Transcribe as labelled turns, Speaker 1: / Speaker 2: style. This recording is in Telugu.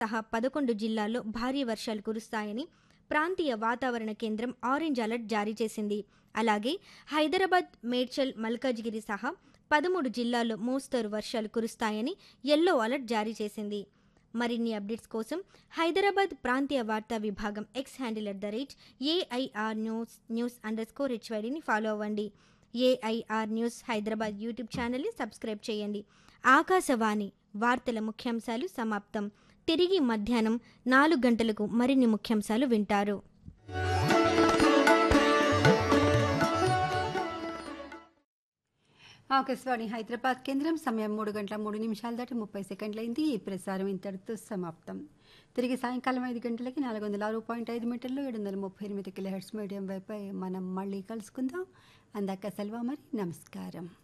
Speaker 1: సహా పదకొండు జిల్లాల్లో భారీ వర్షాలు కురుస్తాయని ప్రాంతీయ వాతావరణ కేంద్రం ఆరెంజ్ అలర్ట్ జారీ చేసింది అలాగే హైదరాబాద్ మేడ్చల్ మల్కాజ్గిరి సహా పదమూడు జిల్లాల్లో మోస్తరు వర్షాలు కురుస్తాయని ఎల్లో అలర్ట్ జారీ చేసింది మరిన్ని అప్డేట్స్ కోసం హైదరాబాద్ ప్రాంతీయ వార్తా విభాగం X handle at the rate AIR news news underscore హెచ్వైడిని ఫాలో అవ్వండి ఏఐఆర్ న్యూస్ హైదరాబాద్ యూట్యూబ్ ఛానల్ని సబ్స్క్రైబ్ చేయండి ఆకాశవాణి వార్తల ముఖ్యాంశాలు సమాప్తం తిరిగి మధ్యాహ్నం నాలుగు గంటలకు మరిన్ని ముఖ్యాంశాలు వింటారు
Speaker 2: ఆకాశవాణి హైదరాబాద్ కేంద్రం సమయం మూడు గంటల మూడు నిమిషాలు దాటి ముప్పై సెకండ్లైంది ఈ ప్రసారం ఇంతటితో సమాప్తం తిరిగి సాయంకాలం ఐదు గంటలకి నాలుగు వందల ఆరు పాయింట్ ఐదు మీటర్లు ఏడు వందల ముప్పై ఎనిమిది కిలో హెడ్స్ మీడియం వైపై మనం మళ్ళీ కలుసుకుందాం అందాక సెలవు మరి నమస్కారం